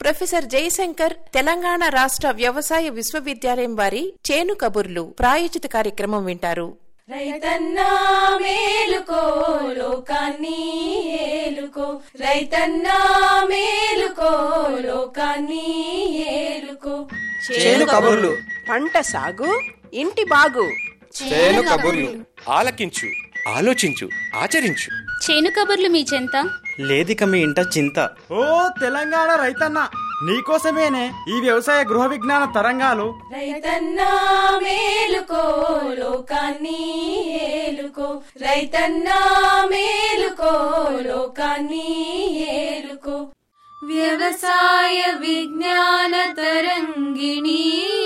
professor Jayashankar Telangana రాష్ట్ర వ్యవసాయ విశ్వవిద్యాలయం వారి చేను కబుర్లు ప్రాయోజిత కార్యక్రమం వింటారు రైతన్నా మేలుకో లోకాన్ని ఏలుకో రైతన్నా మేలుకో లోకాన్ని ఏలుకో చేను కబుర్లు పంట సాగు ఇంటి బాగు చేను కబుర్లు ఆలకించు ఆలోచించు ఆచరించు చేను కబుర్లు మీ చెంత లేదిక మీ ఇంట చింత ఓ తెలంగాణ రైతన్న నీకోసమేనే ఈ వ్యవసాయ గృహ విజ్ఞాన తరంగాలు రైతన్నా మేలుకో లోకాన్ని ఏలుకో రైతన్నా మేలుకో లోకాన్ని ఏలుకో వ్యవసాయ విజ్ఞాన తరంగిణి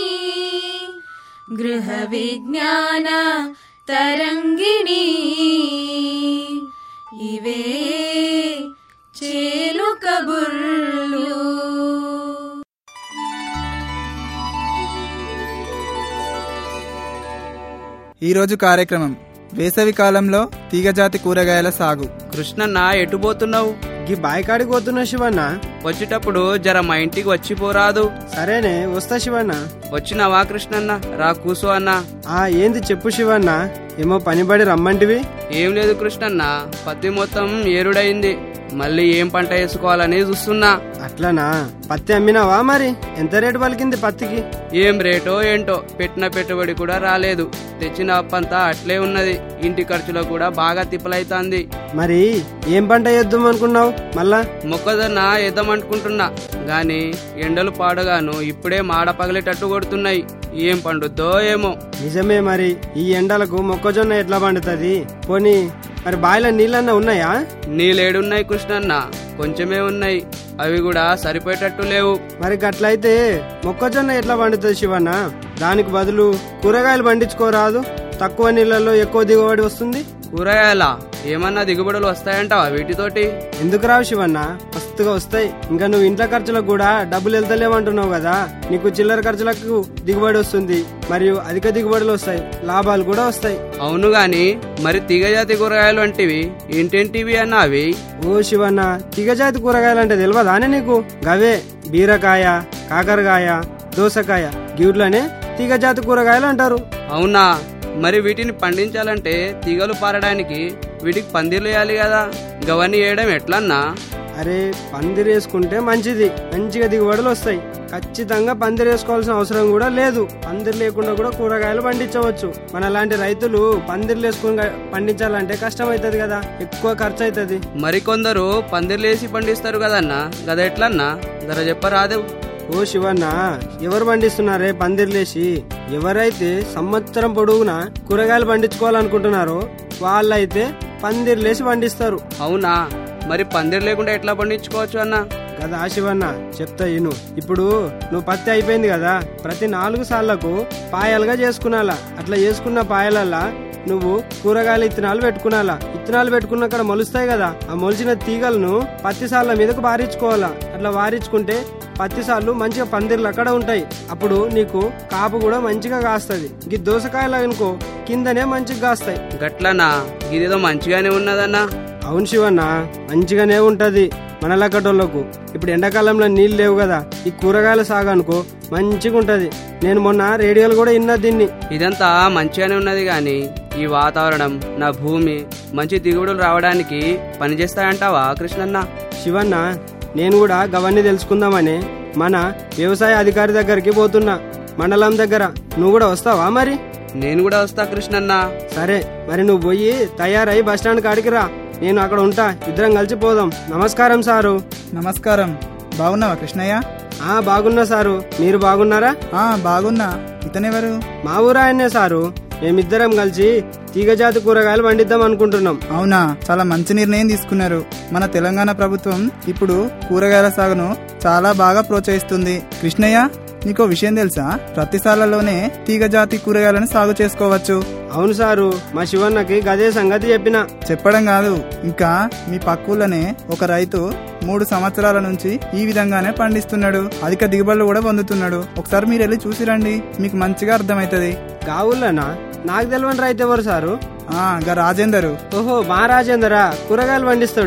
గృహ విజ్ఞాన తరంగిణి ఇవే చేలు కబుర్లు ఈరోజు కార్యక్రమం వేసవి కాలంలో తీగజాతి కూరగాయల సాగు కృష్ణన్న ఎటు పోతున్నావు గీ బాయికాడికి పోతున్నా శివన్న వచ్చేటప్పుడు జర మా ఇంటికి వచ్చిపోరాదు సరేనే వస్తా శివన్న వచ్చినావా కృష్ణన్న రా కూసో అన్నా ఆ ఏంది చెప్పు శివన్న ఏమో పనిబడి రమ్మంటివి ఏం లేదు కృష్ణన్న పత్తి మొత్తం ఏరుడైంది మళ్ళీ ఏం పంట వేసుకోవాలని చూస్తున్నా అట్లనా పత్తి అమ్మినావా మరి ఎంత రేటు పలికింది పత్తికి ఏం రేటో ఏంటో పెట్టిన పెట్టుబడి కూడా రాలేదు తెచ్చిన అప్పంతా అట్లే ఉన్నది ఇంటి ఖర్చులో కూడా బాగా తిప్పలైతాంది మరి ఏం పంట వేద్దాం అనుకున్నావు మళ్ళా మొక్కజొన్న వేద్దామనుకుంటున్నా గాని ఎండలు పాడగాను ఇప్పుడే మాడ పగిలేటట్టు కొడుతున్నాయి ఏం పండుద్దో ఏమో నిజమే మరి ఈ ఎండలకు మొక్కజొన్న ఎట్లా పండుతుంది పోనీ మరి బాయిలో నీళ్ళన్నా ఉన్నాయా నీళ్ళేడున్నాయి కృష్ణన్న కొంచెమే ఉన్నాయి అవి కూడా సరిపోయేటట్టు లేవు మరి గట్లయితే మొక్కజొన్న ఎట్లా పండుతుంది శివన్న దానికి బదులు కూరగాయలు పండించుకోరాదు తక్కువ నీళ్ళలో ఎక్కువ దిగుబడి వస్తుంది కూరగాయల ఏమన్నా దిగుబడులు వస్తాయంటావా వీటితోటి ఎందుకు రావు శివన్న మస్తుగా వస్తాయి ఇంకా నువ్వు ఇంట్లో ఖర్చులకు కూడా డబ్బులు వెళ్తలేమంటున్నావు కదా నీకు చిల్లర ఖర్చులకు దిగుబడి వస్తుంది మరియు అధిక దిగుబడులు వస్తాయి లాభాలు కూడా వస్తాయి అవును గాని మరి తీగజాతి కూరగాయలు వంటివి ఏంటేంటివి అన్న అవి ఓ శివన్న తీగజాతి కూరగాయలు అంటే తెలియదానే నీకు గవే బీరకాయ కాకరకాయ దోసకాయ గివుట్లనే తీగజాతి కూరగాయలు అంటారు అవునా మరి వీటిని పండించాలంటే తీగలు పారడానికి వీటికి పందిర్లు వేయాలి కదా గవన్నీ వేయడం ఎట్లన్నా అరే పందిరి వేసుకుంటే మంచిది మంచిగా దిగుబడులు వస్తాయి ఖచ్చితంగా పందిరి వేసుకోవాల్సిన అవసరం కూడా లేదు పందిరి లేకుండా కూడా కూరగాయలు పండించవచ్చు మన లాంటి రైతులు పందిర్లు వేసుకుని పండించాలంటే కష్టం అవుతుంది కదా ఎక్కువ ఖర్చు అవుతుంది మరికొందరు పందిర్లేసి పండిస్తారు కదన్నా గద ఎట్లన్నా జర చెప్పరాదు ఓ శివన్న ఎవరు పండిస్తున్నారే పందిర్లేసి ఎవరైతే సంవత్సరం పొడవునా కూరగాయలు పండించుకోవాలనుకుంటున్నారో వాళ్ళైతే పందిర్లేసి పండిస్తారు అవునా మరి పందిర్ లేకుండా ఎట్లా పండించుకోవచ్చు అన్నా కదా శివన్న చెప్తా ఇను ఇప్పుడు నువ్వు పత్తి అయిపోయింది కదా ప్రతి నాలుగు సార్లకు పాయలుగా చేసుకున్నాలా అట్లా చేసుకున్న పాయలల్లా నువ్వు కూరగాయల ఇత్తనాలు పెట్టుకున్నాలా ఇత్తనాలు పెట్టుకున్న అక్కడ మొలుస్తాయి కదా ఆ మొలిచిన తీగలను పత్తి సార్ల మీదకు వారించుకోవాలా అట్లా వారించుకుంటే పత్తి సార్లు మంచిగా పందిర్లు అక్కడ ఉంటాయి అప్పుడు నీకు కాపు కూడా మంచిగా కాస్తది ఈ దోసకాయలు అనుకో కిందనే మంచిగా కాస్తాయి గట్లనా ఇదేదో మంచిగానే ఉన్నదన్నా అవును శివన్న మంచిగానే ఉంటది మనలకటోళ్లకు ఇప్పుడు ఎండాకాలంలో నీళ్ళు లేవు కదా ఈ కూరగాయల సాగు అనుకో మంచిగా ఉంటది నేను మొన్న రేడియోలు కూడా విన్నా దీన్ని ఇదంతా మంచిగానే ఉన్నది గాని ఈ వాతావరణం నా భూమి మంచి దిగుబడులు రావడానికి పనిచేస్తాయంటావా కృష్ణన్న శివన్న నేను కూడా గవన్నీ తెలుసుకుందామని మన వ్యవసాయ అధికారి దగ్గరికి పోతున్నా మండలం దగ్గర నువ్వు కూడా వస్తావా మరి నేను కూడా వస్తా కృష్ణన్న సరే మరి నువ్వు పోయి తయారై బస్టాండ్ కాడికి రా నేను అక్కడ ఉంటా ఇద్దరం కలిసి పోదాం నమస్కారం సారు నమస్కారం బాగున్నావా కృష్ణయ్య ఆ బాగున్నా సారు మీరు బాగున్నారా ఆ బాగున్నా ఇతనెవరు మా ఊరు ఆయన్నే సారు మేమిద్దరం కలిసి తీగజాతి కూరగాయలు పండిద్దాం అనుకుంటున్నాం అవునా చాలా మంచి నిర్ణయం తీసుకున్నారు మన తెలంగాణ ప్రభుత్వం ఇప్పుడు కూరగాయల సాగును చాలా బాగా ప్రోత్సహిస్తుంది కృష్ణయ్య నీకో విషయం తెలుసా ప్రతి సార్లలోనే తీగజాతి కూరగాయలను సాగు చేసుకోవచ్చు అవును సారు మా శివన్నకి గదే సంగతి చెప్పిన చెప్పడం కాదు ఇంకా మీ పక్కూళ్ళనే ఒక రైతు మూడు సంవత్సరాల నుంచి ఈ విధంగానే పండిస్తున్నాడు అధిక దిగుబడులు కూడా పొందుతున్నాడు ఒకసారి మీరు వెళ్ళి చూసిరండి మీకు మంచిగా అర్థమవుతుంది గావుల్లనా నాకు తెలియని రైతు ఎవరు సారు ఆ గా రాజేందరు ఓహో మా రాజేందరా కూరగాయలు పండిస్తాడు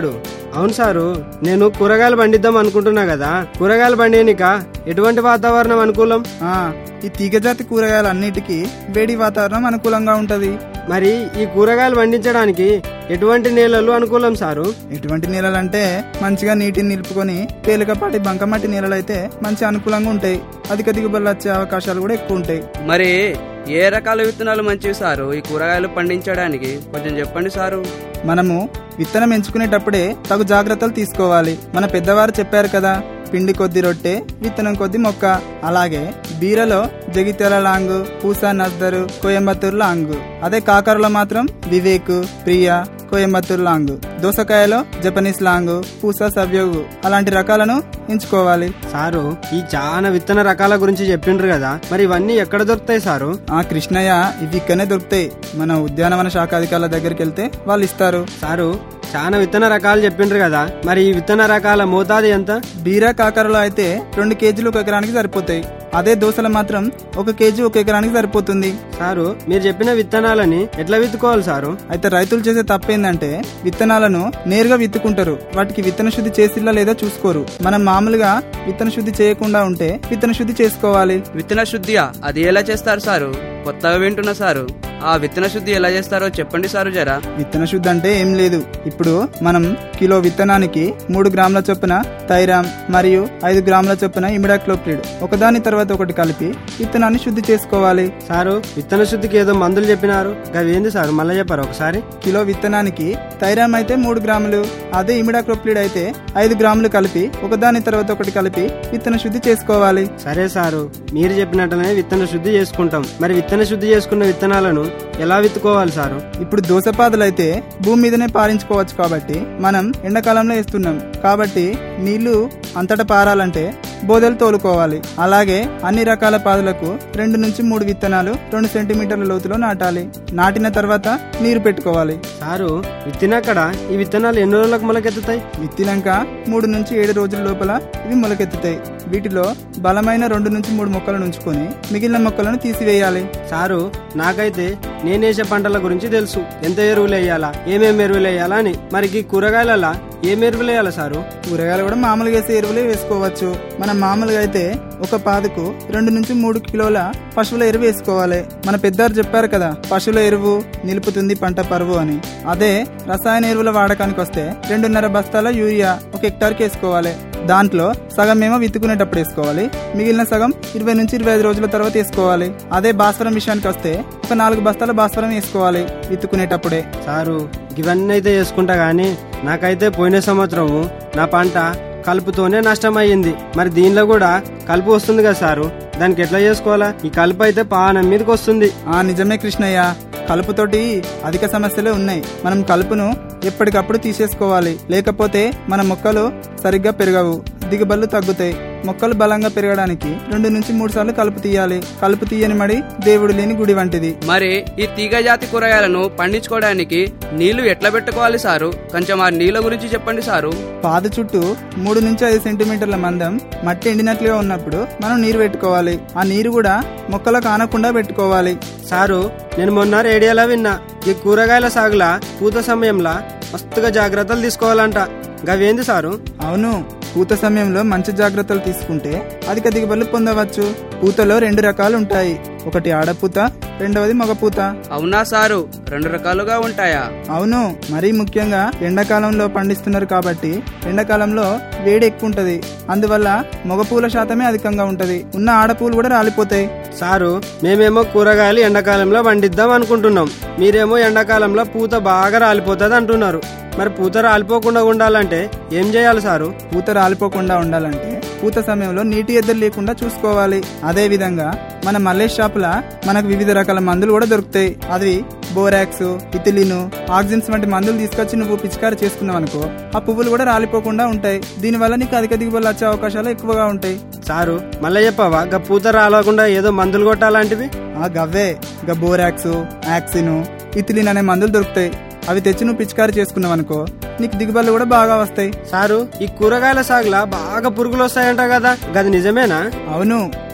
అవును సారు నేను కూరగాయలు పండిద్దాం అనుకుంటున్నా కదా కూరగాయలు పండియనిక ఎటువంటి వాతావరణం అనుకూలం ఆ ఈ తీగజాతి కూరగాయలన్నిటికీ వేడి వాతావరణం అనుకూలంగా ఉంటది మరి ఈ కూరగాయలు పండించడానికి ఎటువంటి నేలలు అనుకూలం సారు ఎటువంటి నేలలంటే మంచిగా నీటిని నిలుపుకొని తేలికపాటి బంకమట్టి నేలలైతే మంచి అనుకూలంగా ఉంటాయి అధిక దిగుబడులు వచ్చే అవకాశాలు కూడా ఎక్కువ ఉంటాయి మరి ఏ రకాల విత్తనాలు మంచివి సారు ఈ కూరగాయలు పండించడానికి కొంచెం చెప్పండి సారు మనము విత్తనం ఎంచుకునేటప్పుడే తగు జాగ్రత్తలు తీసుకోవాలి మన పెద్దవారు చెప్పారు కదా పిండి కొద్ది రొట్టె విత్తనం కొద్ది మొక్క అలాగే బీరలో జగిత్యాల లాంగు పూసా నస్దరు కోయంబత్తూరు లాంగు అదే కాకరలో మాత్రం వివేక్ ప్రియా కోయంబత్తూరు లాంగు దోసకాయలో జపనీస్ లాంగు పూసా సవ్యోగు అలాంటి రకాలను ఎంచుకోవాలి సారు ఈ చాలా విత్తన రకాల గురించి చెప్పిండ్రు కదా మరి ఇవన్నీ ఎక్కడ దొరుకుతాయి సారు ఆ కృష్ణయ్య ఇవి ఇక్కడనే దొరుకుతాయి మన ఉద్యానవన శాఖ అధికారుల దగ్గరికి వెళ్తే వాళ్ళు ఇస్తారు సారు చాలా విత్తన రకాలు చెప్పిండ్రు కదా మరి ఈ విత్తన రకాల మోతాదు ఎంత బీరా కాకరలో అయితే రెండు కేజీలు ఒక ఎకరానికి సరిపోతాయి అదే దోసలు మాత్రం ఒక కేజీ ఒక ఎకరానికి సరిపోతుంది సారు మీరు చెప్పిన విత్తనాలని ఎట్లా విత్తుకోవాలి సారు అయితే రైతులు చేసే తప్పేందంటే విత్తనాలను నేరుగా విత్తుకుంటారు వాటికి విత్తన శుద్ధి చేసిల్లా లేదా చూసుకోరు మనం మామూలుగా విత్తన శుద్ధి చేయకుండా ఉంటే విత్తన శుద్ధి చేసుకోవాలి విత్తన శుద్ధియా అది ఎలా చేస్తారు సారు కొత్తగా వింటున్నా సారు ఆ విత్తన శుద్ధి ఎలా చేస్తారో చెప్పండి సారు జరా విత్తన శుద్ధి అంటే ఏం లేదు ఇప్పుడు మనం కిలో విత్తనానికి మూడు గ్రాముల చొప్పున థైరామ్ మరియు ఐదు గ్రాముల చొప్పున ఇమిడాక్లోప్రిడ్ ఒకదాని తర్వాత ఒకటి కలిపి విత్తనాన్ని శుద్ధి చేసుకోవాలి సారు విత్తన శుద్ధికి ఏదో మందులు చెప్పినారు అవి ఏంది సారు మళ్ళీ చెప్పారు ఒకసారి కిలో విత్తనానికి థైరామ్ అయితే మూడు గ్రాములు అదే ఇమిడాక్లోప్రిడ్ అయితే ఐదు గ్రాములు కలిపి ఒకదాని తర్వాత ఒకటి కలిపి విత్తన శుద్ధి చేసుకోవాలి సరే సారు మీరు చెప్పినట్లనే విత్తన శుద్ధి చేసుకుంటాం మరి విత్తన శుద్ధి చేసుకున్న విత్తనాలను ఎలా విత్తుకోవాలి సారు ఇప్పుడు దోసపాదులు అయితే భూమి మీదనే పారించుకోవచ్చు కాబట్టి మనం ఎండాకాలంలో వేస్తున్నాం కాబట్టి నీళ్లు అంతటా పారాలంటే బోదెలు తోలుకోవాలి అలాగే అన్ని రకాల పాదులకు రెండు నుంచి మూడు విత్తనాలు రెండు సెంటీమీటర్ల లోతులో నాటాలి నాటిన తర్వాత నీరు పెట్టుకోవాలి సారు విత్తినక్కడ ఈ విత్తనాలు ఎన్ని రోజులకు మొలకెత్తుతాయి విత్తినాక మూడు నుంచి ఏడు రోజుల లోపల ఇవి మొలకెత్తుతాయి వీటిలో బలమైన రెండు నుంచి మూడు మొక్కలను ఉంచుకొని మిగిలిన మొక్కలను తీసివేయాలి సారు నాకైతే నేనేసే పంటల గురించి తెలుసు ఎంత ఎరువులు వేయాలా ఏమేమి ఎరువులు వేయాలా అని మరి ఈ కూరగాయలలా ఏం ఎరువులు వేయాలా సారు కూరగాయలు కూడా మామూలుగా వేసే ఎరువులే వేసుకోవచ్చు మనం మామూలుగా అయితే ఒక పాదుకు రెండు నుంచి మూడు కిలోల పశువుల ఎరువు వేసుకోవాలి మన పెద్దారు చెప్పారు కదా పశువుల ఎరువు నిలుపుతుంది పంట పరువు అని అదే రసాయన ఎరువుల వాడకానికి వస్తే రెండున్నర బస్తాల యూరియా ఒక హెక్టార్కి వేసుకోవాలి దాంట్లో సగం ఏమో విత్తుకునేటప్పుడు వేసుకోవాలి మిగిలిన సగం ఇరవై నుంచి ఇరవై ఐదు రోజుల తర్వాత వేసుకోవాలి అదే భాస్వరం విషయానికి వస్తే ఒక నాలుగు బస్తాల భాస్వరం వేసుకోవాలి విత్తుకునేటప్పుడే సారు ఇవన్నీ అయితే చేసుకుంటా గానీ నాకైతే పోయిన సంవత్సరము నా పంట కలుపుతోనే నష్టమయ్యింది మరి దీనిలో కూడా కలుపు వస్తుంది కదా సారు దానికి ఎట్లా చేసుకోవాలా ఈ కలుపు అయితే పానం మీదకి వస్తుంది ఆ నిజమే కృష్ణయ్య కలుపుతోటి అధిక సమస్యలే ఉన్నాయి మనం కలుపును ఎప్పటికప్పుడు తీసేసుకోవాలి లేకపోతే మన మొక్కలు సరిగ్గా పెరగవు దిగుబడులు తగ్గుతాయి మొక్కలు బలంగా పెరగడానికి రెండు నుంచి మూడు సార్లు కలుపు తీయాలి కలుపు తీయని మడి దేవుడు లేని గుడి వంటిది మరి ఈ తీగ జాతి కూరగాయలను పండించుకోవడానికి నీళ్లు ఎట్లా పెట్టుకోవాలి సారు కొంచెం ఆ నీళ్ళ గురించి చెప్పండి సారు పాదు చుట్టూ మూడు నుంచి ఐదు సెంటీమీటర్ల మందం మట్టి ఎండినట్లుగా ఉన్నప్పుడు మనం నీరు పెట్టుకోవాలి ఆ నీరు కూడా మొక్కలకు ఆనకుండా పెట్టుకోవాలి సారు నేను మొన్న రేడియోలో విన్నా ఈ కూరగాయల సాగుల పూత సమయంలో మస్తుగా జాగ్రత్తలు తీసుకోవాలంట గవేంది సారు అవును పూత సమయంలో మంచి జాగ్రత్తలు తీసుకుంటే అధిక దిగుబడులు పొందవచ్చు పూతలో రెండు రకాలు ఉంటాయి ఒకటి ఆడపూత రెండవది మగపూత అవునా సారు రెండు రకాలుగా ఉంటాయా అవును మరీ ముఖ్యంగా ఎండాకాలంలో పండిస్తున్నారు కాబట్టి ఎండాకాలంలో వేడి ఎక్కువ ఉంటది అందువల్ల మగపూల శాతమే అధికంగా ఉంటది ఉన్న ఆడపూలు కూడా రాలిపోతాయి సారు మేమేమో కూరగాయలు ఎండాకాలంలో పండిద్దాం అనుకుంటున్నాం మీరేమో ఎండాకాలంలో పూత బాగా రాలిపోతుంది అంటున్నారు మరి పూత రాలిపోకుండా ఉండాలంటే ఏం చేయాలి సారు పూత రాలిపోకుండా ఉండాలంటే పూత సమయంలో నీటి ఎద్దరు లేకుండా చూసుకోవాలి అదే విధంగా మన మల్లేష్ షాపుల మనకు వివిధ రకాల మందులు కూడా దొరుకుతాయి అవి బోరాక్స్ ఇథిలిన్ ఆక్సిజన్స్ వంటి మందులు తీసుకొచ్చి నువ్వు పిచికారి చేసుకున్నావు అనుకో ఆ పువ్వులు కూడా రాలిపోకుండా ఉంటాయి దీనివల్ల నీకు అధిక దిగుబడులు వచ్చే అవకాశాలు ఎక్కువగా ఉంటాయి సారు మళ్ళీ చెప్పవా గా పూత రాలకుండా ఏదో మందులు కొట్టాలంటివి ఆ గవ్వే గా బోరాక్స్ యాక్సిన్ ఇథిలిన్ అనే మందులు దొరుకుతాయి అవి తెచ్చి నువ్వు పిచికారి చేసుకున్నావు అనుకో నీకు దిగుబడులు కూడా బాగా వస్తాయి సారు ఈ కూరగాయల సాగులా బాగా పురుగులు వస్తాయంట కదా గది నిజమేనా అవును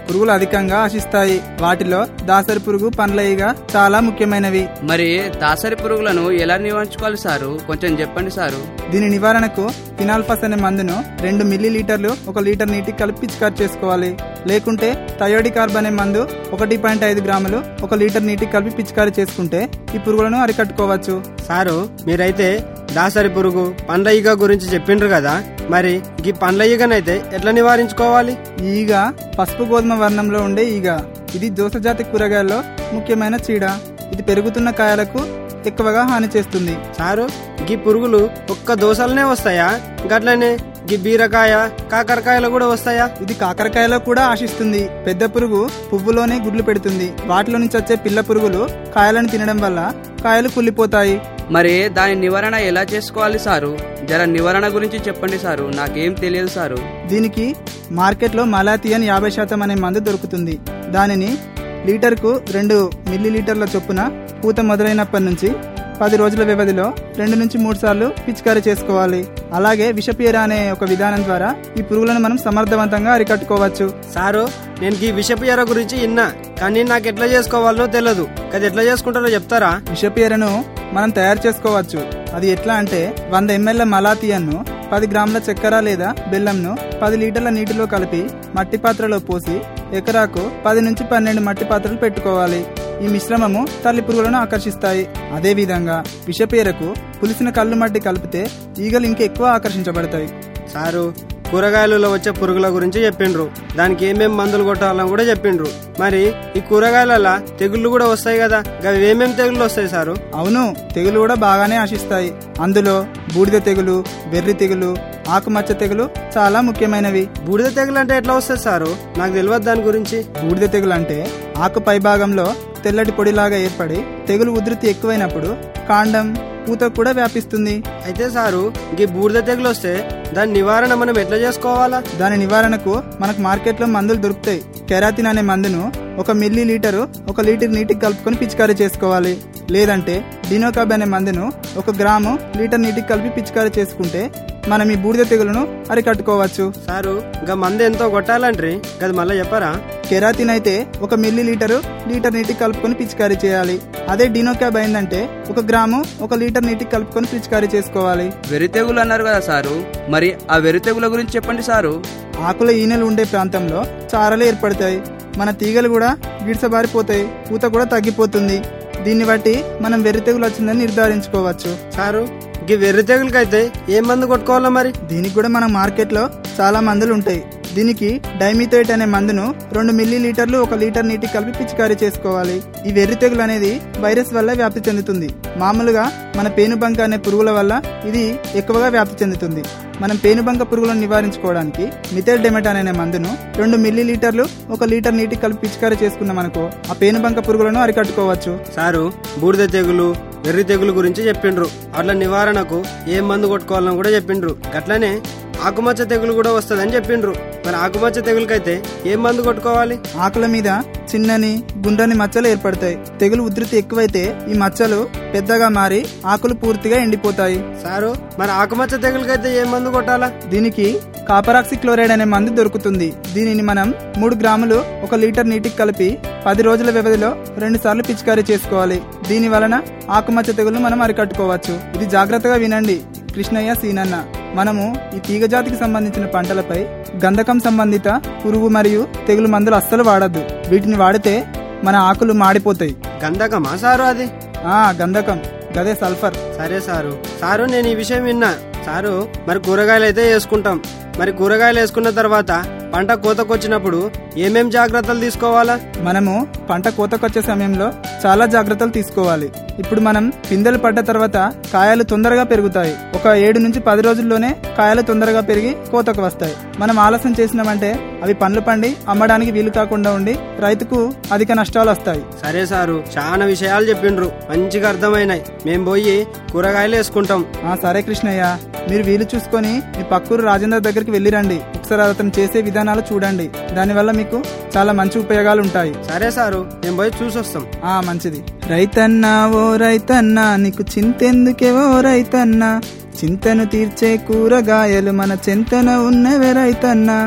పురుగులు అధికంగా ఆశిస్తాయి వాటిలో దాసరి పురుగు పండ్లయిగ చాలా ముఖ్యమైనవి మరి దాసరి పురుగులను ఎలా నివారించుకోవాలి సారు కొంచెం చెప్పండి సారు దీని నివారణకు ఫినాల్ఫస్ అనే మందును రెండు మిల్లీ లీటర్లు ఒక లీటర్ నీటికి కలిపి పిచికారి చేసుకోవాలి లేకుంటే థయోడికార్బ్ అనే మందు ఒకటి పాయింట్ ఐదు గ్రాములు ఒక లీటర్ నీటికి కలిపి పిచికారి చేసుకుంటే ఈ పురుగులను అరికట్టుకోవచ్చు సారు మీరైతే దాసరి పురుగు పండ్ల ఈగ గురించి చెప్పిండ్రు కదా మరి ఈ పండ్ల ఈగనైతే ఎట్లా నివారించుకోవాలి ఈ ఈగ పసుపు గోధుమ వర్ణంలో ఉండే ఈగ ఇది దోసజాతి కూరగాయల్లో ముఖ్యమైన చీడ ఇది పెరుగుతున్న కాయలకు ఎక్కువగా హాని చేస్తుంది సారు గీ పురుగులు ఒక్క దోసలనే వస్తాయా గట్లనే గీ బీరకాయ కాకరకాయలు కూడా వస్తాయా ఇది కాకరకాయలో కూడా ఆశిస్తుంది పెద్ద పురుగు పువ్వులోనే గుడ్లు పెడుతుంది వాటిలో నుంచి వచ్చే పిల్ల పురుగులు కాయలను తినడం వల్ల కాయలు కుళ్ళిపోతాయి మరి దాని నివారణ ఎలా చేసుకోవాలి సారు జర నివారణ గురించి చెప్పండి సారు నాకేం తెలియదు సారు దీనికి మార్కెట్లో మలాథియన్ యాభై శాతం అనే మందు దొరుకుతుంది దానిని లీటర్కు రెండు మిల్లీ లీటర్ల చొప్పున పూత మొదలైనప్పటి నుంచి పది రోజుల వ్యవధిలో రెండు నుంచి మూడు సార్లు పిచికారీ చేసుకోవాలి అలాగే విషపీర అనే ఒక విధానం ద్వారా ఈ పురుగులను మనం సమర్థవంతంగా అరికట్టుకోవచ్చు సారు నేను ఈ విషపు ఎర గురించి విన్నా కానీ నాకు ఎట్లా చేసుకోవాలో తెలియదు అది ఎట్లా చేసుకుంటారో చెప్తారా విషపీరను మనం తయారు చేసుకోవచ్చు అది ఎట్లా అంటే వంద ఎంఎల్ మలాతియన్ను పది గ్రాముల చక్కెర లేదా బెల్లంను పది లీటర్ల నీటిలో కలిపి మట్టి పాత్రలో పోసి ఎకరాకు పది నుంచి పన్నెండు మట్టి పాత్రలు పెట్టుకోవాలి ఈ మిశ్రమము తల్లి పురుగులను ఆకర్షిస్తాయి అదే విధంగా విషపీరకు పులిసిన కళ్ళు మట్టి కలిపితే ఈగలు ఇంకెక్కువ ఆకర్షించబడతాయి సారు కూరగాయలలో వచ్చే పురుగుల గురించి చెప్పిండ్రు దానికి ఏమేం మందులు కొట్టాలని కూడా చెప్పిండ్రు మరి ఈ కూరగాయల తెగుళ్ళు కూడా వస్తాయి కదా అవి ఏమేం తెగుళ్ళు వస్తాయి సారు అవును తెగులు కూడా బాగానే ఆశిస్తాయి అందులో బూడిద తెగులు వెర్రి తెగులు ఆకుమచ్చ తెగులు చాలా ముఖ్యమైనవి బూడిద తెగులు అంటే ఎట్లా వస్తుంది సారు నాకు తెలియదు దాని గురించి బూడిద తెగులు అంటే ఆకు పైభాగంలో తెల్లటి పొడిలాగా ఏర్పడి తెగులు ఉధృతి ఎక్కువైనప్పుడు కాండం పూత కూడా వ్యాపిస్తుంది అయితే సారు ఈ బూడిద తెగులు వస్తే దాని నివారణ మనం ఎట్లా చేసుకోవాలా దాని నివారణకు మనకు మార్కెట్లో మందులు దొరుకుతాయి కెరాతిన్ అనే మందును ఒక మిల్లీ లీటరు ఒక లీటర్ నీటికి కలుపుకొని పిచికారీ చేసుకోవాలి లేదంటే డినోకాబ్ అనే మందును ఒక గ్రాము లీటర్ నీటికి కలిపి పిచికారీ చేసుకుంటే మనం ఈ బూడిద తెగులను అరికట్టుకోవచ్చు సారు ఇంకా మందు ఎంతో కొట్టాలంట్రీ గది మళ్ళీ చెప్పరా కెరాతిన్ అయితే ఒక మిల్లీ లీటరు లీటర్ నీటికి కలుపుకొని పిచికారీ చేయాలి అదే డినోకాబ్ అయిందంటే ఒక గ్రాము ఒక లీటర్ నీటికి కలుపుకొని పిచికారీ చేసుకోవాలి వెరి తెగులు అన్నారు కదా సారు మరి ఆ వెరి తెగుల గురించి చెప్పండి సారు ఆకుల ఈనెలు ఉండే ప్రాంతంలో చారలు ఏర్పడతాయి మన తీగలు కూడా గిడిసబారిపోతాయి పూత కూడా తగ్గిపోతుంది దీన్ని బట్టి మనం వెర్రి తెగులు వచ్చిందని నిర్ధారించుకోవచ్చు సారు ఈ వెర్రి తెగులకైతే ఏం మందు కొట్టుకోవాలా మరి దీనికి కూడా మన మార్కెట్లో చాలా మందులు ఉంటాయి దీనికి డైమిథోయిట్ అనే మందును రెండు మిల్లీ లీటర్లు ఒక లీటర్ నీటికి కలిపి పిచికారీ చేసుకోవాలి ఈ వెర్రి తెగులు అనేది వైరస్ వల్ల వ్యాప్తి చెందుతుంది మామూలుగా మన పేనుబంక అనే పురుగుల వల్ల ఇది ఎక్కువగా వ్యాప్తి చెందుతుంది మనం పేనుబంక పురుగులను నివారించుకోవడానికి మిథైల్ డెమెటాన్ అనే మందును రెండు మిల్లీ లీటర్లు ఒక లీటర్ నీటికి కలిపి పిచికారీ చేసుకున్నాం అనుకో ఆ పేనుబంక పురుగులను అరికట్టుకోవచ్చు సారు బూడిద తెగులు వెర్రి తెగులు గురించి చెప్పిండ్రు అట్లా నివారణకు ఏం మందు కొట్టుకోవాలని కూడా చెప్పిండ్రు గట్లనే ఆకుమచ్చ తెగులు కూడా వస్తుందని చెప్పిండ్రు మరి ఆకుమచ్చ తెగులకైతే ఏం మందు కొట్టుకోవాలి ఆకుల మీద చిన్నని గుండ్రని మచ్చలు ఏర్పడతాయి తెగులు ఉధృతి ఎక్కువైతే ఈ మచ్చలు పెద్దగా మారి ఆకులు పూర్తిగా ఎండిపోతాయి సారు మరి ఆకుమచ్చ తెగులకైతే ఏం మందు కొట్టాలా దీనికి కాపరాక్సి క్లోరైడ్ అనే మందు దొరుకుతుంది దీనిని మనం మూడు గ్రాములు ఒక లీటర్ నీటికి కలిపి పది రోజుల వ్యవధిలో రెండు సార్లు పిచికారీ చేసుకోవాలి దీని వలన ఆకుమచ్చ తెగులు మనం అరికట్టుకోవచ్చు ఇది జాగ్రత్తగా వినండి కృష్ణయ్య సీనన్న మనము ఈ తీగజాతికి సంబంధించిన పంటలపై గంధకం సంబంధిత పురుగు మరియు తెగులు మందులు అస్సలు వాడద్దు వీటిని వాడితే మన ఆకులు మాడిపోతాయి గంధకమా సారు అది ఆ గంధకం గదే సల్ఫర్ సరే సారు సారు నేను ఈ విషయం విన్నా సారు మరి కూరగాయలు అయితే వేసుకుంటాం మరి కూరగాయలు వేసుకున్న తర్వాత పంట కోతకొచ్చినప్పుడు ఏమేం జాగ్రత్తలు తీసుకోవాలా మనము పంట కోతకొచ్చే సమయంలో చాలా జాగ్రత్తలు తీసుకోవాలి ఇప్పుడు మనం పిందెలు పడ్డ తర్వాత కాయలు తొందరగా పెరుగుతాయి ఒక ఏడు నుంచి పది రోజుల్లోనే కాయలు తొందరగా పెరిగి కోతకు వస్తాయి మనం ఆలస్యం చేసినామంటే అవి పండ్లు పండి అమ్మడానికి వీలు కాకుండా ఉండి రైతుకు అధిక నష్టాలు వస్తాయి సరే సారు చాలా విషయాలు చెప్పిండ్రు మంచిగా అర్థమైనాయి మేం పోయి కూరగాయలు వేసుకుంటాం ఆ సరే కృష్ణయ్య మీరు వీలు చూసుకొని మీ పక్కూరు రాజేందర్ దగ్గరికి వెళ్ళిరండి ఒకసారి అతను చేసే విధానాలు చూడండి దానివల్ల మీకు చాలా మంచి ఉపయోగాలు ఉంటాయి సరే సారు మేము పోయి చూసొస్తాం ఆ మంచిది రైతన్నా ఓ రైతన్నా నీకు చింతెందుకే ఓ రైతన్నా చింతను తీర్చే కూరగాయలు మన చెంతన ఉన్నవే రైతన్నా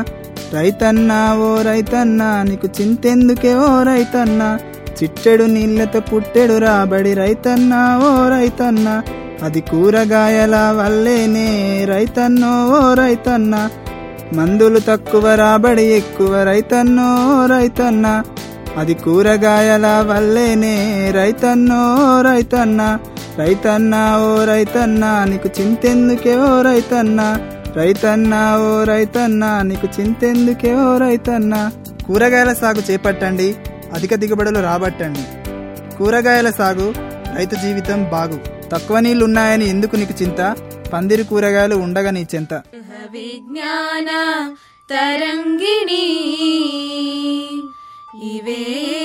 రైతన్నా ఓ రైతన్నా నీకు చింతెందుకే ఓ రైతన్నా చిట్టెడు నీళ్లతో పుట్టెడు రాబడి రైతన్నా ఓ రైతన్నా అది కూరగాయల వల్లేనే రైతన్నో ఓ రైతన్నా మందులు తక్కువ రాబడి ఎక్కువ రైతన్నో ఓ రైతన్నా అది కూరగాయల వల్లేనే రైతన్నో ఓ రైతన్నా రైతన్నా ఓ రైతన్నా నీకు చింతెందుకే ఓ రైతన్నా రైతన్నా ఓ రైతన్నా నీకు చింతెందుకే ఓ రైతన్నా కూరగాయల సాగు చేపట్టండి అధిక దిగుబడులు రాబట్టండి కూరగాయల సాగు రైతు జీవితం బాగు తక్కువ నీళ్లున్నాయని ఎందుకు నీకు చింత పందిరి కూరగాయలు ఉండగా నీ చింత విజ్ఞాన తరంగిణి ఇవే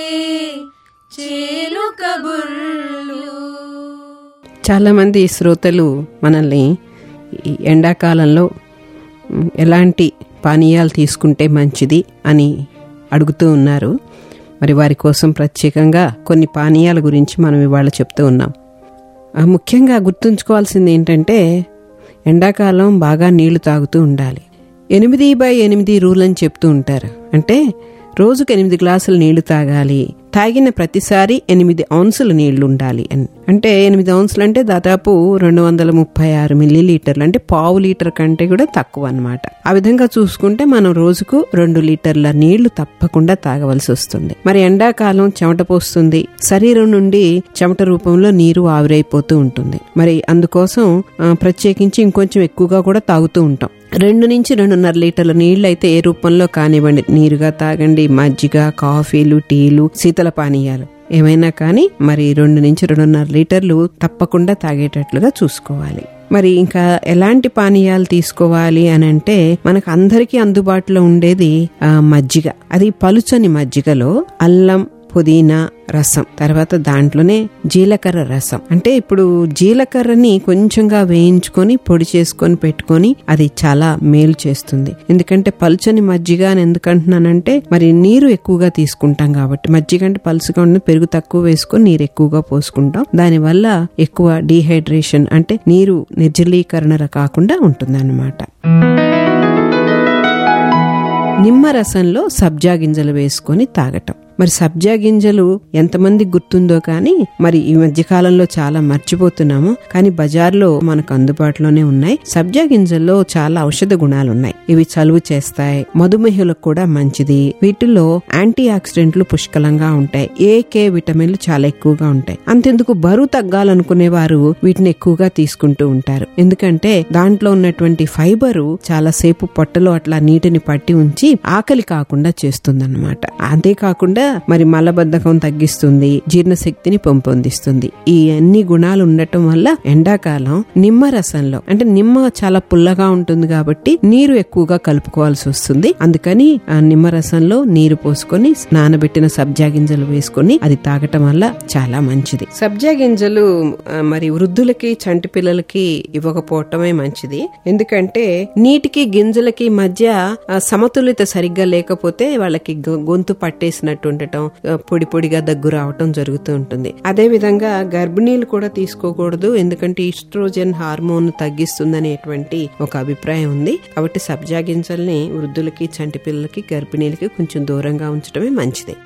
చేలు కబుర్లు చాలామంది శ్రోతలు మనల్ని ఈ ఎండాకాలంలో మ్, ఎలాంటి పానీయాలు తీసుకుంటే మంచిది అని అడుగుతూ ఉన్నారు మరి వారి కోసం ప్రత్యేకంగా కొన్ని పానీయాల గురించి మనం ఇవాళ చెప్తూ ఉన్నాం ఆ, ముఖ్యంగా గుర్తుంచుకోవాల్సింది ఏంటంటే ఎండాకాలం బాగా నీళ్లు తాగుతూ ఉండాలి ఎనిమిది బై ఎనిమిది రూల్ అని చెప్తూ ఉంటారు అంటే రోజుకు ఎనిమిది గ్లాసులు నీళ్లు తాగాలి తాగిన ప్రతిసారి ఎనిమిది ఔన్సులు నీళ్లు ఉండాలి అని అంటే ఎనిమిది ఔన్సులు అంటే దాదాపు రెండు వందల ముప్పై ఆరు మిల్లీ లీటర్లు అంటే పావు లీటర్ కంటే కూడా తక్కువ అన్నమాట ఆ విధంగా చూసుకుంటే మనం రోజుకు రెండు లీటర్ల నీళ్లు తప్పకుండా తాగవలసి వస్తుంది మరి ఎండాకాలం చెమట పోస్తుంది శరీరం నుండి చెమట రూపంలో నీరు ఆవిరైపోతూ ఉంటుంది మరి అందుకోసం ఆ, ప్రత్యేకించి ఇంకొంచెం ఎక్కువగా కూడా తాగుతూ ఉంటాం రెండు నుంచి రెండున్నర లీటర్ల నీళ్లు అయితే ఏ రూపంలో కానివ్వండి నీరుగా తాగండి మజ్జిగ కాఫీలు టీలు శీతల పానీయాలు ఏమైనా కానీ మరి రెండు నుంచి రెండున్నర లీటర్లు తప్పకుండా తాగేటట్లుగా చూసుకోవాలి మరి ఇంకా ఎలాంటి పానీయాలు తీసుకోవాలి అని అంటే మనకు అందరికీ అందుబాటులో ఉండేది ఆ, మజ్జిగ అది పలుచని మజ్జిగలో అల్లం పుదీనా రసం తర్వాత దాంట్లోనే జీలకర్ర రసం అంటే ఇప్పుడు జీలకర్రని కొంచెంగా వేయించుకొని పొడి చేసుకొని పెట్టుకొని అది చాలా మేలు చేస్తుంది ఎందుకంటే పలుచని మజ్జిగ అని ఎందుకంటున్నానంటే మరి నీరు ఎక్కువగా తీసుకుంటాం కాబట్టి మజ్జిగ అంటే పలుసుగా ఉన్న పెరుగు తక్కువ వేసుకొని నీరు ఎక్కువగా పోసుకుంటాం దానివల్ల ఎక్కువ డీహైడ్రేషన్ అంటే నీరు నిర్జలీకరణ కాకుండా ఉంటుందన్నమాట నిమ్మ రసంలో సబ్జా గింజలు వేసుకొని తాగటం మరి సబ్జా గింజలు ఎంతమంది గుర్తుందో కానీ మరి ఈ మధ్య కాలంలో చాలా మర్చిపోతున్నాము కానీ బజార్లో మనకు అందుబాటులోనే ఉన్నాయి సబ్జా గింజల్లో చాలా ఔషధ గుణాలు ఉన్నాయి ఇవి చలువ చేస్తాయి మధుమేహులకు కూడా మంచిది వీటిల్లో యాంటీ ఆక్సిడెంట్లు పుష్కలంగా ఉంటాయి ఏ కే విటమిన్లు చాలా ఎక్కువగా ఉంటాయి అంతెందుకు బరువు తగ్గాలనుకునే వారు వీటిని ఎక్కువగా తీసుకుంటూ ఉంటారు ఎందుకంటే దాంట్లో ఉన్నటువంటి ఫైబరు చాలా సేపు పొట్టలో అట్లా నీటిని పట్టి ఉంచి ఆకలి కాకుండా చేస్తుందన్నమాట అంతేకాకుండా మరి మలబద్ధకం తగ్గిస్తుంది జీర్ణశక్తిని పెంపొందిస్తుంది ఈ అన్ని గుణాలు ఉండటం వల్ల ఎండాకాలం నిమ్మ రసంలో అంటే నిమ్మ చాలా పుల్లగా ఉంటుంది కాబట్టి నీరు ఎక్కువగా కలుపుకోవాల్సి వస్తుంది అందుకని ఆ నిమ్మ రసంలో నీరు పోసుకొని నానబెట్టిన సబ్జా గింజలు వేసుకొని అది తాగటం వల్ల చాలా మంచిది సబ్జా గింజలు ఆ, మరి వృద్ధులకి చంటి పిల్లలకి ఇవ్వకపోవటమే మంచిది ఎందుకంటే నీటికి గింజలకి మధ్య ఆ, సమతుల్యత సరిగ్గా లేకపోతే వాళ్ళకి గొ- గొంతు పట్టేసినట్టు ఉండటం ఆ, పొడి పొడిగా దగ్గు రావటం జరుగుతూ ఉంటుంది అదే విధంగా గర్భిణీలు కూడా తీసుకోకూడదు ఎందుకంటే ఈస్ట్రోజన్ హార్మోన్ తగ్గిస్తుందనేటువంటి ఒక అభిప్రాయం ఉంది కాబట్టి సబ్జా గింజల్ని వృద్ధులకి చంటి పిల్లలకి గర్భిణీలకి కొంచెం దూరంగా ఉంచడమే మంచిది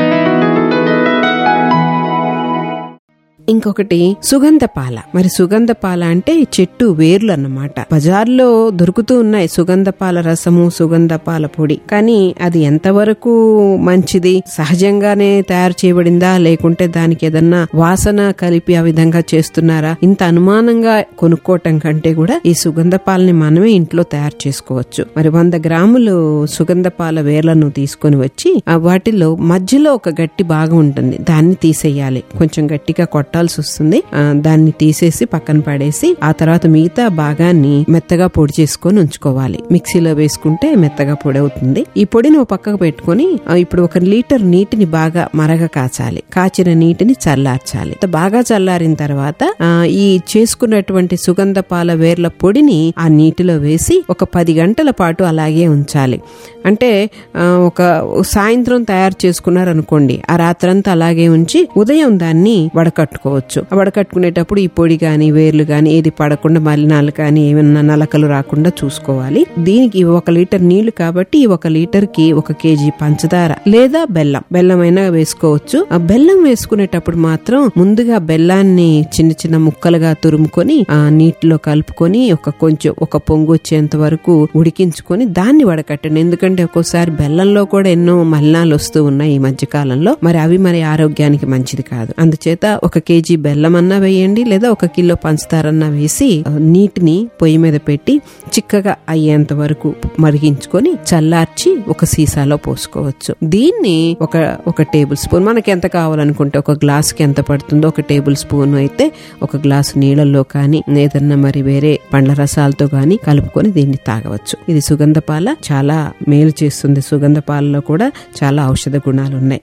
ఇంకొకటి సుగంధ పాల మరి సుగంధ పాల అంటే చెట్టు వేర్లు అన్నమాట బజార్లో దొరుకుతూ ఉన్నాయి సుగంధ పాల రసము సుగంధ పాల పొడి కానీ అది ఎంతవరకు మంచిది సహజంగానే తయారు చేయబడిందా లేకుంటే దానికి ఏదన్నా వాసన కలిపి ఆ విధంగా చేస్తున్నారా ఇంత అనుమానంగా కొనుక్కోవటం కంటే కూడా ఈ సుగంధ పాలని మనమే ఇంట్లో తయారు చేసుకోవచ్చు మరి వంద గ్రాములు సుగంధ పాల వేర్లను తీసుకొని వచ్చి ఆ వాటిలో మధ్యలో ఒక గట్టి భాగం ఉంటుంది దాన్ని తీసేయాలి కొంచెం గట్టిగా కొట్టాల్సి వస్తుంది ఆ, దాన్ని తీసేసి పక్కన పడేసి ఆ తర్వాత మిగతా భాగాన్ని మెత్తగా పొడి చేసుకొని ఉంచుకోవాలి మిక్సీలో వేసుకుంటే మెత్తగా పొడి అవుతుంది ఈ పొడిని ఒక పక్కకు పెట్టుకొని ఆ, ఇప్పుడు ఒక లీటర్ నీటిని బాగా మరగ కాచాలి కాచిన నీటిని చల్లార్చాలి ఇంత బాగా చల్లారిన తర్వాత ఆ, ఈ చేసుకున్నటువంటి సుగంధ పాల వేర్ల పొడిని ఆ నీటిలో వేసి ఒక పది గంటల పాటు అలాగే ఉంచాలి అంటే ఆ, ఒక సాయంత్రం తయారు చేసుకున్నారు అనుకోండి ఆ రాత్రంతా అలాగే ఉంచి ఉదయం దాన్ని వడకట్టుకోవచ్చు ఆ వడకట్టుకునేటప్పుడు ఈ పొడి గాని వేర్లు గాని ఏది పడకుండా మలినాలు కానీ ఏమైనా నలకలు రాకుండా చూసుకోవాలి దీనికి ఒక లీటర్ నీళ్లు కాబట్టి ఈ ఒక లీటర్ కి ఒక కేజీ పంచదార లేదా బెల్లం బెల్లం అయినా వేసుకోవచ్చు ఆ బెల్లం వేసుకునేటప్పుడు మాత్రం ముందుగా బెల్లాన్ని చిన్న చిన్న ముక్కలుగా తురుముకొని ఆ నీటిలో కలుపుకొని ఒక కొంచెం ఒక పొంగు వచ్చేంత వరకు ఉడికించుకొని దాన్ని వడకట్టండి ఎందుకంటే ఒక్కోసారి బెల్లంలో కూడా ఎన్నో మలినాలు వస్తూ ఉన్నాయి ఈ మధ్య కాలంలో మరి అవి మరి ఆరోగ్యానికి మంచిది కాదు అందుచేత ఒక కేజీ బెల్లం అన్నా వేయండి లేదా ఒక కిలో పంచదార అన్నా వేసి ఆ, నీటిని పొయ్యి మీద పెట్టి చిక్కగా అయ్యేంత వరకు మరిగించుకొని చల్లార్చి ఒక సీసాలో పోసుకోవచ్చు దీన్ని ఒక ఒక టేబుల్ స్పూన్ మనకి ఎంత కావాలనుకుంటే ఒక గ్లాస్ కి ఎంత పడుతుందో ఒక టేబుల్ స్పూన్ అయితే ఒక గ్లాసు నీళ్ళల్లో కానీ ఏదన్నా మరి వేరే పండ్ల రసాలతో కానీ కలుపుకొని దీన్ని తాగవచ్చు ఇది సుగంధ పాల చాలా మేలు చేస్తుంది సుగంధ పాలలో కూడా చాలా ఔషధ గుణాలు ఉన్నాయి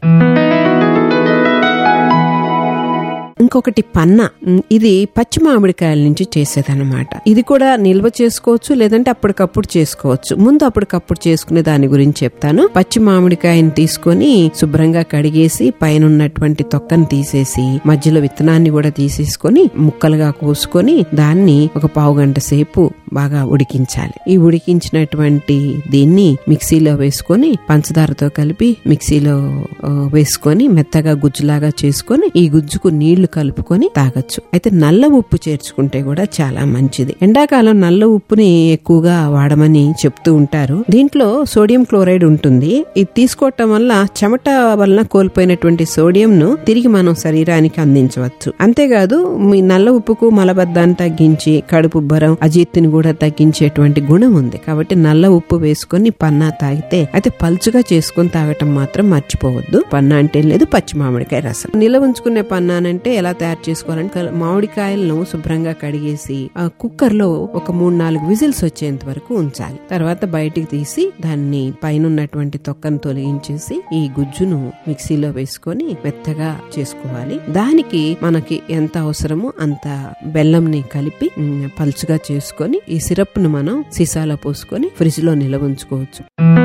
ఇంకొకటి పన్న ఉమ్, ఇది పచ్చి మామిడికాయల నుంచి చేసేదన్నమాట ఇది కూడా నిల్వ చేసుకోవచ్చు లేదంటే అప్పటికప్పుడు చేసుకోవచ్చు ముందు అప్పటికప్పుడు చేసుకునే దాని గురించి చెప్తాను పచ్చి మామిడికాయని తీసుకొని శుభ్రంగా కడిగేసి పైన ఉన్నటువంటి తొక్కను తీసేసి మధ్యలో విత్తనాన్ని కూడా తీసేసుకొని ముక్కలుగా కోసుకొని దాన్ని ఒక పావు గంట సేపు బాగా ఉడికించాలి ఈ ఉడికించినటువంటి దీన్ని మిక్సీలో వేసుకొని పంచదారతో కలిపి మిక్సీలో ఆ, వేసుకొని మెత్తగా గుజ్జులాగా చేసుకొని ఈ గుజ్జుకు నీళ్లు కలుపుకొని తాగొచ్చు అయితే నల్ల ఉప్పు చేర్చుకుంటే కూడా చాలా మంచిది ఎండాకాలం నల్ల ఉప్పుని ఎక్కువగా వాడమని చెప్తూ ఉంటారు దీంట్లో సోడియం క్లోరైడ్ ఉంటుంది ఇది తీసుకోవటం వల్ల చెమట వలన కోల్పోయినటువంటి సోడియం ను తిరిగి మనం శరీరానికి అందించవచ్చు అంతేకాదు మీ నల్ల ఉప్పుకు మలబద్దాన్ని తగ్గించి కడుపు ఉబ్బరం అజీర్తిని కూడా తగ్గించేటువంటి గుణం ఉంది కాబట్టి నల్ల ఉప్పు వేసుకొని పన్నా తాగితే అయితే పల్చుగా చేసుకొని తాగటం మాత్రం మర్చిపోవద్దు పన్నా అంటే లేదు పచ్చి మామిడికాయ రసం నిల్వ ఉంచుకునే పన్నానంటే ఎలా తయారు చేసుకోవాలంటే మామిడికాయలను శుభ్రంగా కడిగేసి ఆ కుక్కర్ లో ఒక మూడు నాలుగు విజిల్స్ వచ్చేంత వరకు ఉంచాలి తర్వాత బయటికి తీసి దాన్ని పైన ఉన్నటువంటి తొక్కను తొలగించేసి ఈ గుజ్జును మిక్సీలో వేసుకొని మెత్తగా చేసుకోవాలి దానికి మనకి ఎంత అవసరమో అంత బెల్లంని కలిపి ఉమ్, పలుచగా చేసుకొని ఈ సిరప్ ను మనం సీసాలో పోసుకొని ఫ్రిడ్జ్ లో నిల్వ ఉంచుకోవచ్చు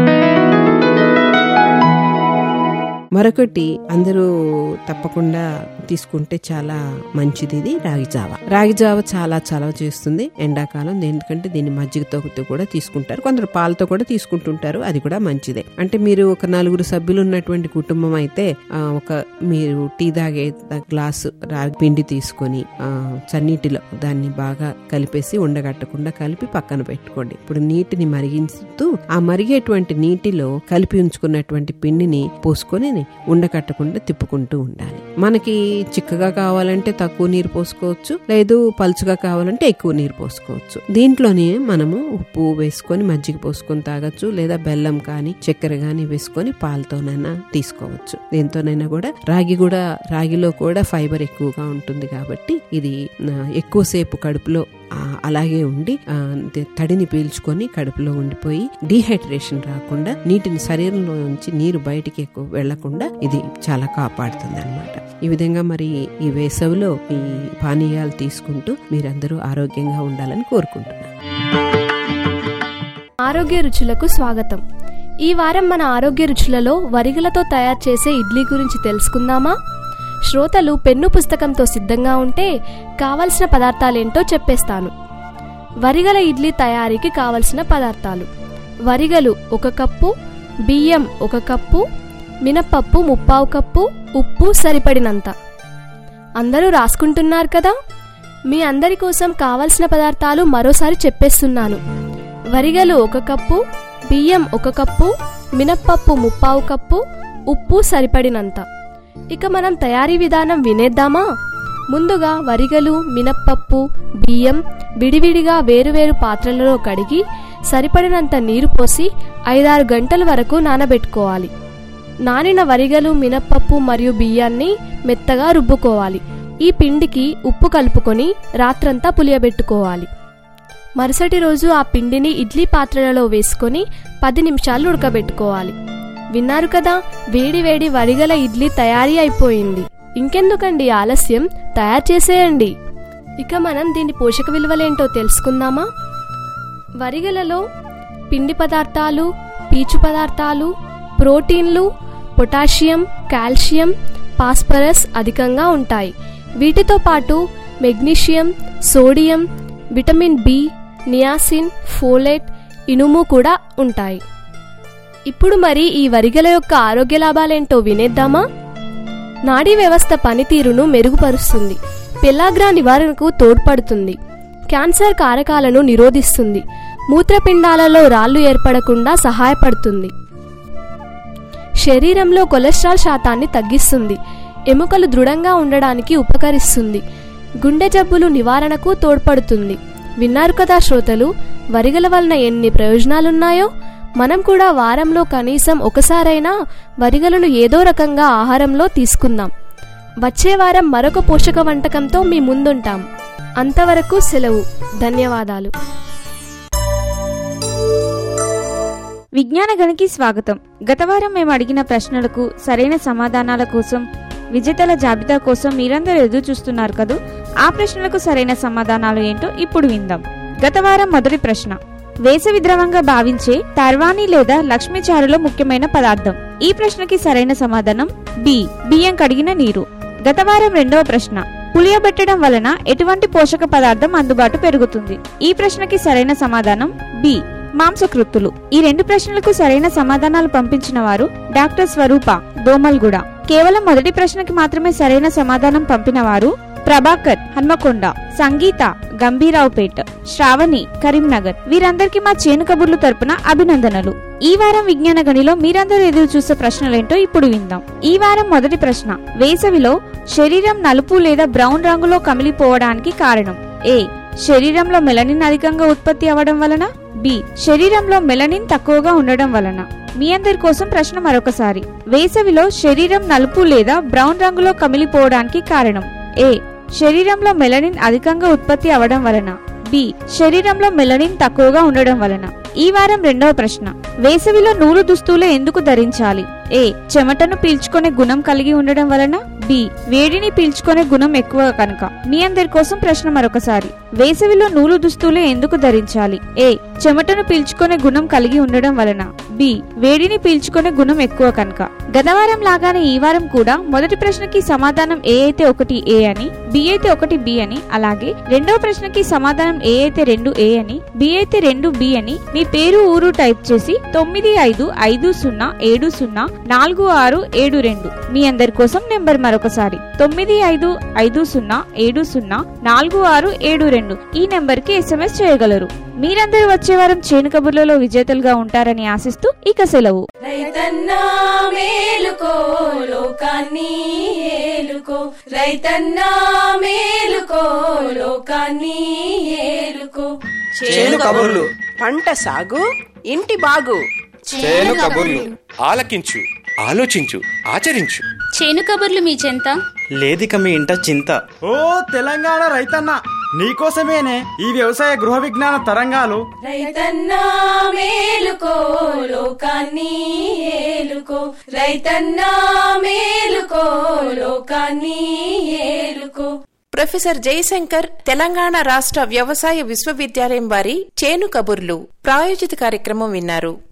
మరొకటి అందరూ తప్పకుండా తీసుకుంటే చాలా మంచిది ఇది రాగి జావ రాగి జావ చాలా చలవ చేస్తుంది ఎండాకాలం ఎందుకంటే దీన్ని మజ్జిగతో కూడా తీసుకుంటారు కొందరు పాలతో కూడా తీసుకుంటుంటారు అది కూడా మంచిదే అంటే మీరు ఒక నలుగురు సభ్యులు ఉన్నటువంటి కుటుంబం అయితే ఆ, ఒక మీరు టీ తాగే గ్లాసు రాగి పిండి తీసుకొని ఆ, చన్నీటిలో దాన్ని బాగా కలిపేసి ఉండగట్టకుండా కలిపి పక్కన పెట్టుకోండి ఇప్పుడు నీటిని మరిగిస్తూ ఆ మరిగేటువంటి నీటిలో కలిపి ఉంచుకున్నటువంటి పిండిని పోసుకొని ఉండకట్టకుండా తిప్పుకుంటూ ఉండాలి మనకి చిక్కగా కావాలంటే తక్కువ నీరు పోసుకోవచ్చు లేదు పలుచుగా కావాలంటే ఎక్కువ నీరు పోసుకోవచ్చు దీంట్లోనే మనము ఉప్పు వేసుకొని మజ్జిగ పోసుకొని తాగొచ్చు లేదా బెల్లం కానీ చక్కెర కానీ వేసుకొని పాలతోనైనా తీసుకోవచ్చు దీంతోనైనా కూడా రాగి కూడా రాగిలో కూడా ఫైబర్ ఎక్కువగా ఉంటుంది కాబట్టి ఇది ఆ, ఎక్కువసేపు కడుపులో ఆ, అలాగే ఉండి ఆ, అంటే తడిని పీల్చుకొని కడుపులో ఉండిపోయి డీహైడ్రేషన్ రాకుండా నీటిని శరీరంలో నుంచి నీరు బయటికి ఎక్కువ వెళ్లకుండా ఇది చాలా కాపాడుతుంది అనమాట ఈ విధంగా మరి ఈ వేసవిలో ఈ పానీయాలు తీసుకుంటూ మీరందరూ ఆరోగ్యంగా ఉండాలని కోరుకుంటున్నాను ఆరోగ్య రుచులకు స్వాగతం ఈ వారం మన ఆరోగ్య రుచులలో వరిగలతో తయారు చేసే ఇడ్లీ గురించి తెలుసుకుందామా శ్రోతలు పెన్ను పుస్తకంతో సిద్ధంగా ఉంటే కావలసిన పదార్థాలేంటో చెప్పేస్తాను వరిగల ఇడ్లీ తయారీకి కావలసిన పదార్థాలు వరిగలు ఒక కప్పు బియ్యం ఒక కప్పు మినప్పప్పు ముప్పావు కప్పు ఉప్పు సరిపడినంత అందరూ రాసుకుంటున్నారు కదా మీ అందరి కోసం కావలసిన పదార్థాలు మరోసారి చెప్పేస్తున్నాను వరిగలు ఒక కప్పు బియ్యం ఒక కప్పు మినప్పప్పు ముప్పావు కప్పు ఉప్పు సరిపడినంత ఇక మనం తయారీ విధానం వినేద్దామా ముందుగా వరిగలు మినప్పప్పు బియ్యం విడివిడిగా వేరువేరు పాత్రలలో కడిగి సరిపడినంత నీరు పోసి ఐదారు గంటల వరకు నానబెట్టుకోవాలి నానిన వరిగలు మినప్పప్పు మరియు బియ్యాన్ని మెత్తగా రుబ్బుకోవాలి ఈ పిండికి ఉప్పు కలుపుకొని రాత్రంతా పులియబెట్టుకోవాలి మరుసటి రోజు ఆ పిండిని ఇడ్లీ పాత్రలలో వేసుకొని పది నిమిషాలు ఉడకబెట్టుకోవాలి విన్నారు కదా వేడి వేడి వరిగల ఇడ్లీ తయారీ అయిపోయింది ఇంకెందుకండి ఆలస్యం తయారు చేసేయండి ఇక మనం దీని పోషక విలువలేంటో తెలుసుకుందామా వరిగలలో పిండి పదార్థాలు పీచు పీచు పదార్థాలు ప్రోటీన్లు పొటాషియం కాల్షియం పాస్పరస్ అధికంగా ఉంటాయి వీటితో పాటు magnesium sodium vitamin B niacin folate ఇనుము కూడా ఉంటాయి ఇప్పుడు మరి ఈ వరిగల యొక్క ఆరోగ్య లాభాలేంటో వినేద్దామా నాడీ వ్యవస్థ పనితీరును మెరుగుపరుస్తుంది పెల్లాగ్రా నివారణకు తోడ్పడుతుంది క్యాన్సర్ కారకాలను నిరోధిస్తుంది మూత్రపిండాలలో రాళ్లు ఏర్పడకుండా సహాయపడుతుంది శరీరంలో కొలెస్ట్రాల్ శాతాన్ని తగ్గిస్తుంది ఎముకలు దృఢంగా ఉండడానికి ఉపకరిస్తుంది గుండె జబ్బులు నివారణకు తోడ్పడుతుంది విన్నారు కదా శ్రోతలు వరిగల వలన ఎన్ని ప్రయోజనాలున్నాయో మనం కూడా వారంలో కనీసం ఒకసారైనా వరిగలను ఏదో రకంగా ఆహారంలో తీసుకుందాం వచ్చే వారం మరొక పోషక వంటకంతో మీ ముందుంటాం అంతవరకు సెలవు ధన్యవాదాలు విజ్ఞాన గనికి స్వాగతం గత వారం మేము అడిగిన ప్రశ్నలకు సరైన సమాధానాల కోసం విజేతల జాబితా కోసం మీరందరూ ఎదురు చూస్తున్నారు కదూ ఆ ప్రశ్నలకు సరైన సమాధానాలు ఏంటో ఇప్పుడు విందాం గత వారం మొదటి ప్రశ్న వేసవి ద్రవంగా భావించే తర్వాణి లేదా లక్ష్మీ చారులో ముఖ్యమైన పదార్థం ఈ ప్రశ్నకి సరైన సమాధానం బి బియ్యం కడిగిన నీరు గత వారం రెండవ ప్రశ్న పులియబెట్టడం వలన ఎటువంటి పోషక పదార్థం అందుబాటు పెరుగుతుంది ఈ ప్రశ్నకి సరైన సమాధానం బి మాంసకృత్తులు ఈ రెండు ప్రశ్నలకు సరైన సమాధానాలు పంపించిన వారు డాక్టర్ స్వరూప దోమల్గూడ కేవలం మొదటి ప్రశ్నకి మాత్రమే సరైన సమాధానం పంపిన వారు ప్రభాకర్ హన్మకొండ సంగీత గంభీరావుపేట్ శ్రావణి కరీంనగర్ వీరందరికీ మా చేను కబుర్లు తరపున అభినందనలు ఈ వారం విజ్ఞాన గనిలో మీరందరూ ఎదురు చూసే ప్రశ్నలేంటో ఇప్పుడు విందాం ఈ వారం మొదటి ప్రశ్న వేసవిలో శరీరం నలుపు లేదా బ్రౌన్ రంగులో కమిలిపోవడానికి కారణం ఏ శరీరంలో మెలనిన్ అధికంగా ఉత్పత్తి అవ్వడం వలన బి శరీరంలో మెలనిన్ తక్కువగా ఉండడం వలన మీ అందరి కోసం ప్రశ్న మరొకసారి వేసవిలో శరీరం నలుపు లేదా బ్రౌన్ రంగులో కమిలిపోవడానికి కారణం ఏ శరీరంలో మెలనిన్ అధికంగా ఉత్పత్తి అవడం వలన బి శరీరంలో మెలనిన్ తక్కువగా ఉండడం వలన ఈ వారం రెండవ ప్రశ్న వేసవిలో నూలు దుస్తులు ఎందుకు ధరించాలి ఏ చెమటను పీల్చుకునే గుణం కలిగి ఉండడం వలన బి వేడిని పీల్చుకునే గుణం ఎక్కువ కనుక మీ అందరి కోసం ప్రశ్న మరొకసారి వేసవిలో నూలు దుస్తులు ఎందుకు ధరించాలి ఏ చెమటను పీల్చుకునే గుణం కలిగి ఉండడం వలన బి వేడిని పీల్చుకునే గుణం ఎక్కువ కనుక గతవారం లాగానే ఈ వారం కూడా మొదటి ప్రశ్నకి సమాధానం ఏ అయితే ఒకటి ఏ అని బి అయితే ఒకటి బి అని అలాగే రెండవ ప్రశ్నకి సమాధానం ఏ అయితే రెండు ఏ అని బి అయితే రెండు బి అని మీ పేరు ఊరు టైప్ చేసి తొమ్మిది ఐదు ఐదు సున్నా ఏడు సున్నా నాలుగు ఆరు ఏడు రెండు మీ అందరి కోసం నెంబర్ మరొకసారి తొమ్మిది ఐదు ఐదు సున్నా ఏడు సున్నా నాలుగు ఆరు ఏడు రెండు ఈ నెంబర్ కి ఎస్ఎంఎస్ చేయగలరు మీరందరూ వచ్చే వారం చేను కబుర్లలో విజేతలుగా ఉంటారని ఆశిస్తూ ఇక సెలవు రైతన్నా మేలుకో లోకాన్ని ఏలుకో రైతన్నా మేలుకో లోకాన్ని ఏలుకో చేను కబుర్లు పంట సాగు ఇంటి బాగు చేను కబుర్లు ఆలకించు ఆలోచించు ఆచరించు చేను కబుర్లు మీ చెంత లేదిక మీ ఇంట చింత ఓ తెలంగాణ రైతన్న నీకోసమేనే ఈ వ్యవసాయ గృహ విజ్ఞాన తరంగాలు రైతన్నా మేలుకో లోకాన్ని ఏలుకో రైతన్నా మేలుకో లోకాన్ని ఏలుకో ప్రొఫెసర్ జయశంకర్ తెలంగాణ రాష్ట్ర వ్యవసాయ విశ్వవిద్యాలయం వారి చేను కబుర్లు ప్రాయోజిత కార్యక్రమం విన్నారు